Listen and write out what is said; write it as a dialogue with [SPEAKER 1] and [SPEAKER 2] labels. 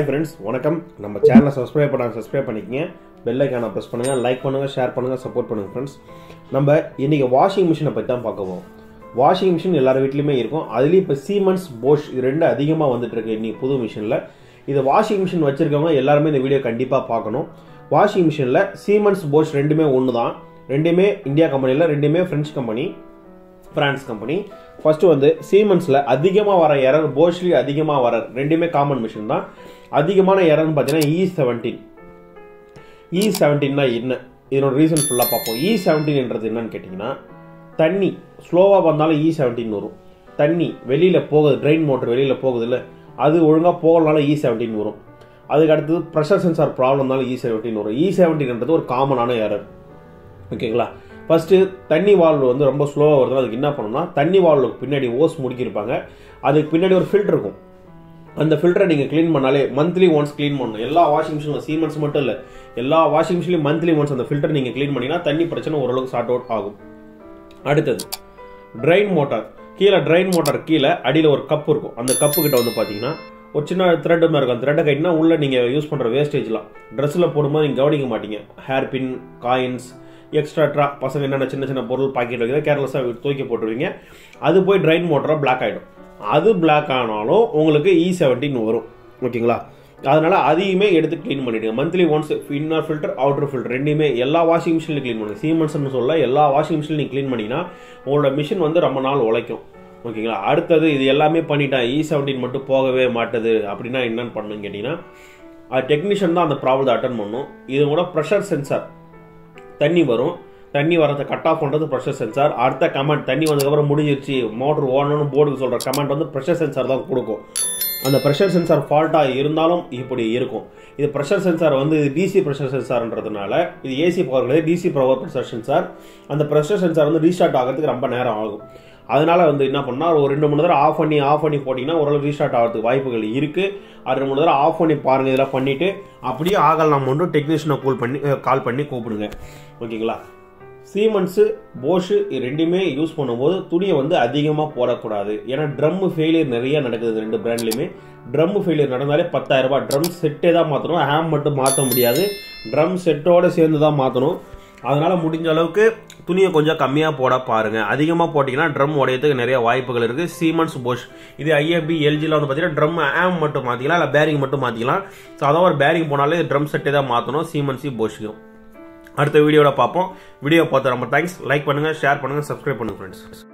[SPEAKER 1] hi friends வணக்கம் நம்ம சேனலை சப்ஸ்கிரைப் பண்ணாங்க சப்ஸ்கிரைப் பண்ணிக்கங்க பெல் ஐக்கானை ப்ரெஸ் பண்ணுங்கள் லைக் பண்ணுங்கள் ஷேர் பண்ணுங்கள் சப்போர்ட் பண்ணுங்கள் ஃப்ரெண்ட்ஸ் நம்ம இன்றைக்கி வாஷிங் மிஷினை பற்றி தான் பார்க்க போவோம் வாஷிங் மிஷின் எல்லார் வீட்லையுமே இருக்கும் அதுலேயும் இப்போ சீமன்ஸ் போஷ் இது ரெண்டு அதிகமாக வந்துட்டு இருக்கு இன்னைக்கு புது மிஷினில் இது வாஷிங் மிஷின் வச்சுருக்கவங்க எல்லாருமே இந்த வீடியோ கண்டிப்பாக பார்க்கணும் வாஷிங் மிஷினில் சீமன்ஸ் போஷ் ரெண்டுமே ஒன்று தான் ரெண்டுமே இந்தியா கம்பெனியில் ரெண்டுமே French company France company first வந்து சீமன்ஸில் அதிகமாக வர எரர் போஷ்லி அதிகமாக வர ரெண்டுமே காமன் மிஷின் தான் அதிகமான எரர்னு பார்த்தீங்கன்னா இ செவன்டீன் இ செவன்டீன்னா என்ன இதனோட ரீசன் ஃபுல்லாக பார்ப்போம் இ செவன்டீன்ன்றது என்னன்னு கேட்டிங்கன்னா தண்ணி ஸ்லோவாக வந்தாலும் இ செவன்டீன் வரும் தண்ணி வெளியில் போகுது ட்ரெயின் மோட்டர் வெளியில் போகுது இல்லை அது ஒழுங்காக போகலனாலும் இ செவன்டீன் வரும் அதுக்கு அடுத்தது ப்ரெஷர் சென்சார் ப்ராப்ளம்னாலும் இ செவன்டீன் வரும் இ செவன்டீன்ன்றது ஒரு காமனான எரர் ஓகேங்களா ஃபஸ்ட்டு தண்ணி வால்வு வந்து ரொம்ப ஸ்லோவாக வருது அதுக்கு என்ன பண்ணணும்னா தண்ணி வால்வுக்கு பின்னாடி ஓஸ் முடுக்கியிருப்பாங்க அதுக்கு பின்னாடி ஒரு ஃபில்டர் இருக்கும் அந்த ஃபில்டரை நீங்கள் க்ளீன் பண்ணாலே மந்த்லி ஒன்ஸ் க்ளீன் பண்ணணும் எல்லா வாஷிங் மிஷினில் சீமன்ஸ் மட்டும் இல்லை எல்லா வாஷிங் மிஷின்லையும் மந்த்லி ஒன்ஸ் அந்த ஃபில்டர் நீங்கள் க்ளீன் பண்ணிங்கன்னா தண்ணி பிரச்சனை ஓரளவுக்கு சார்ட் அவுட் ஆகும் அடுத்தது ட்ரைன் மோட்டார் கீழே ட்ரைன் மோட்டார் கீழே அடியில் ஒரு கப் இருக்கும் அந்த கப்பு கிட்ட வந்து பார்த்தீங்கன்னா ஒரு சின்ன த்ரெட் மாதிரி இருக்கும் அந்த த்ரெட்டை கட்டினா உள்ள நீங்கள் யூஸ் பண்ணுற வேஸ்டேஜ்லாம் ட்ரெஸ்ஸில் போடும்போது நீங்கள் கவனிக்க மாட்டீங்க ஹேர் பின் காயின்ஸ் எக்ஸ்ட்ரா பசங்க என்னென்ன சின்ன சின்ன பொருள் பாக்கெட் வைக்கிறத கேர்லெஸ்ஸாக தூக்கி போட்டுருவீங்க அது போய் ட்ரைன் மோட்டராக பிளாக் ஆகிடும் அது பிளாக் ஆனாலும் உங்களுக்கு இ செவன்டீன் வரும் ஓகேங்களா அதனால அதையுமே எடுத்து க்ளீன் பண்ணிடுங்க monthly once inner filter outer filter ரெண்டுமே எல்லா வாஷிங் மிஷின்லையும் க்ளீன் பண்ணுங்க சீமன்ஸ்னு சொல்ல எல்லா வாஷிங் மிஷின் நீங்கள் க்ளீன் பண்ணிங்கன்னா உங்களோட மிஷின் வந்து ரொம்ப நாள் உழைக்கும் ஓகேங்களா அடுத்தது இது எல்லாமே பண்ணிட்டேன் இ செவன்டீன் மட்டும் போகவே மாட்டுது அப்படின்னா என்னன்னு பண்ணுன்னு கேட்டிங்கன்னா அது டெக்னீஷியன் தான் அந்த ப்ராப்ளத்தை அட்டன் பண்ணும் இது கூட ப்ரெஷர் சென்சார் தண்ணி வரும் தண்ணி வரதை கட் ஆஃப் பண்ணுறது ப்ரெஷர் சென்சார் அடுத்த கமெண்ட் தண்ணி வந்ததுக்கப்புறம் முடிஞ்சிருச்சு மோட்டர் ஓடணும்னு போர்டுக்கு சொல்கிற கமெண்ட் வந்து ப்ரெஷர் சென்சார் தான் கொடுக்கும் அந்த ப்ரெஷர் சென்சார் ஃபால்ட்டாக இருந்தாலும் இப்படி இருக்கும் இது ப்ரெஷர் சென்சார் வந்து இது டிசி ப்ரெஷர் சென்சார்ன்றதுனால இது ஏசி பவர் கிடையாது டிசி பவர் ப்ரெஷர் சென்சார் அந்த ப்ரெஷர் சென்சார் வந்து ரீஸ்டார்ட் ஆகிறதுக்கு ரொம்ப நேரம் ஆகும் அதனால வந்து என்ன பண்ணால் ஒரு ரெண்டு மூணு தடவை ஆஃப் பண்ணி ஆஃப் பண்ணி போட்டிங்கன்னா ஓரளவு ரீஸ்டார்ட் ஆகிறதுக்கு வாய்ப்புகள் இருக்குது அது ரெண்டு மூணு தடவை ஆஃப் பண்ணி பாருங்க இதெல்லாம் பண்ணிவிட்டு அப்படியே ஆகலாம் மட்டும் டெக்னீஷியனை கூல் பண்ணி கால் பண்ணி கூப்பிடுங்க ஓகேங்களா சீமன்ஸு போஷு இது ரெண்டுமே யூஸ் பண்ணும்போது துணியை வந்து அதிகமாக போடக்கூடாது ஏன்னா ட்ரம் ஃபெயிலியர் நிறைய நடக்குது ரெண்டு பிராண்ட்லையுமே ட்ரம் ஃபெயிலியர் நடந்தாலே பத்தாயிரம் ரூபாய் ட்ரம் செட்டே தான் மாற்றணும் ஹேம் மட்டும் மாற்ற முடியாது ட்ரம் செட்டோட சேர்ந்து தான் மாற்றணும் அதனால் முடிஞ்ச அளவுக்கு துணியை கொஞ்சம் கம்மியாக போட பாருங்கள் அதிகமாக போட்டிங்கன்னா ட்ரம் உடையத்துக்கு நிறைய வாய்ப்புகள் இருக்குது சீமன்ஸ் போஷ் இது ஐஎஃபி எல்ஜியில் வந்து பார்த்தீங்கன்னா ட்ரம் ஆம் மட்டும் மாற்றிக்கலாம் இல்லை பேரிங் மட்டும் மாற்றிக்கலாம் ஸோ அதான் ஒரு பேரிங் போனாலே ட்ரம் செட்டே தான் மாற்றணும் சீமன்ஸி போஷுக்கும் அடுத்த வீடியோவில் பார்ப்போம் வீடியோ பார்த்து ரொம்ப தேங்க்ஸ் லைக் பண்ணுங்கள் ஷேர் பண்ணுங்கள் சப்ஸ்கிரைப் பண்ணுங்கள் ஃப்ரெண்ட்ஸ்